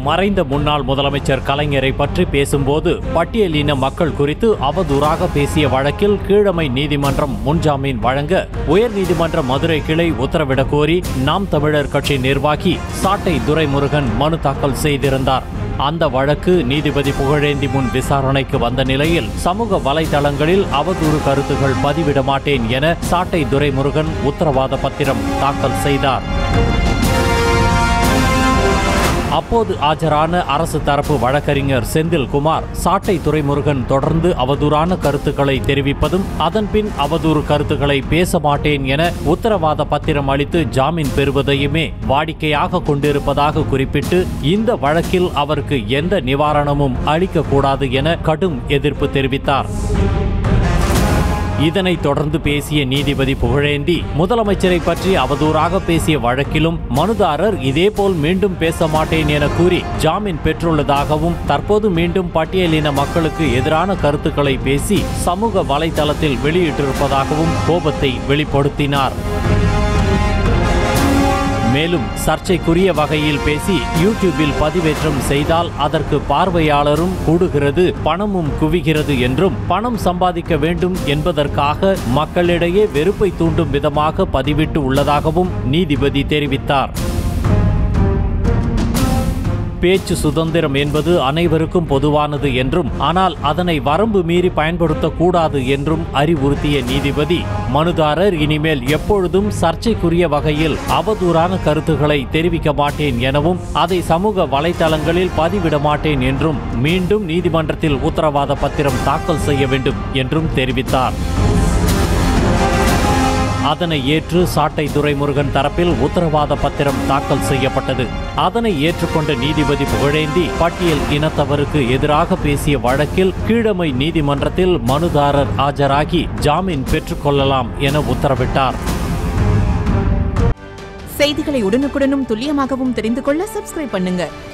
மறைந்த முன்னாள் முதலமைச்சர் கலைஞரை பற்றி பேசும்போது பட்டியலின மக்கள் குறித்து அவதூறாக பேசிய வழக்கில் கீழமை நீதிமன்றம் முன்ஜாமீன் வழங்க உயர்நீதிமன்ற மதுரை கிளை உத்தரவிடக் கோரி நாம் தமிழர் கட்சி நிர்வாகி சாட்டை துரைமுருகன் மனு தாக்கல் செய்திருந்தார் அந்த வழக்கு நீதிபதி புகழேந்தி முன் விசாரணைக்கு வந்த நிலையில் சமூக வலைதளங்களில் அவதூறு கருத்துகள் பதிவிட மாட்டேன் என சாட்டை துரைமுருகன் உத்தரவாத பத்திரம் தாக்கல் செய்தார் அப்போது ஆஜரான அரசு தரப்பு வழக்கறிஞர் செந்தில்குமார் சாட்டை துரைமுருகன் தொடர்ந்து அவதூறான கருத்துக்களை தெரிவிப்பதும் அதன்பின் அவதூறு கருத்துக்களை பேச மாட்டேன் என உத்தரவாத பத்திரம் அளித்து ஜாமீன் பெறுவதையுமே வாடிக்கையாக கொண்டிருப்பதாக குறிப்பிட்டு இந்த வழக்கில் அவருக்கு எந்த நிவாரணமும் அளிக்கக்கூடாது என கடும் எதிர்ப்பு தெரிவித்தார் இதனைத் தொடர்ந்து பேசிய நீதிபதி புகழேந்தி முதலமைச்சரை பற்றி அவதூறாக பேசிய வழக்கிலும் மனுதாரர் இதேபோல் மீண்டும் பேச மாட்டேன் என கூறி ஜாமீன் பெற்றுள்ளதாகவும் தற்போது மீண்டும் பட்டியலின மக்களுக்கு எதிரான கருத்துக்களை பேசி சமூக வலைதளத்தில் வெளியிட்டிருப்பதாகவும் கோபத்தை வெளிப்படுத்தினார் மேலும் சர்ச்சைக்குரிய வகையில் பேசி யூடியூபில் பதிவேற்றம் செய்தால் அதற்கு பார்வையாளரும் கூடுகிறது பணமும் குவிகிறது என்றும் பணம் சம்பாதிக்க வேண்டும் என்பதற்காக மக்களிடையே வெறுப்பை தூண்டும் விதமாக பதிவிட்டு உள்ளதாகவும் நீதிபதி தெரிவித்தார் பேச்சு சுதந்திரம் என்பது அனைவருக்கும் பொதுவானது என்றும் ஆனால் அதனை வரம்பு மீறி பயன்படுத்தக்கூடாது என்றும் அறிவுறுத்திய நீதிபதி மனுதாரர் இனிமேல் எப்பொழுதும் சர்ச்சைக்குரிய வகையில் அவதூறான கருத்துக்களை தெரிவிக்க மாட்டேன் எனவும் அதை சமூக வலைதளங்களில் பதிவிட மாட்டேன் என்றும் மீண்டும் நீதிமன்றத்தில் உத்தரவாத பத்திரம் தாக்கல் செய்ய வேண்டும் என்றும் தெரிவித்தார் அதனை ஏற்று சாட்டை துரைமுருகன் தரப்பில் உத்தரவாத பத்திரம் தாக்கல் செய்யப்பட்டது அதனை ஏற்றுக்கொண்ட நீதிபதி புகழேந்தி பட்டியல் இனத்தவருக்கு எதிராக பேசிய வழக்கில் கீழமை நீதிமன்றத்தில் மனுதாரர் ஆஜராகி ஜாமீன் பெற்றுக்கொள்ளலாம் என உத்தரவிட்டார் செய்திகளை உடனுக்குடனும் துல்லியமாகவும் தெரிந்து கொள்ள சப்ஸ்கிரைப் பண்ணுங்க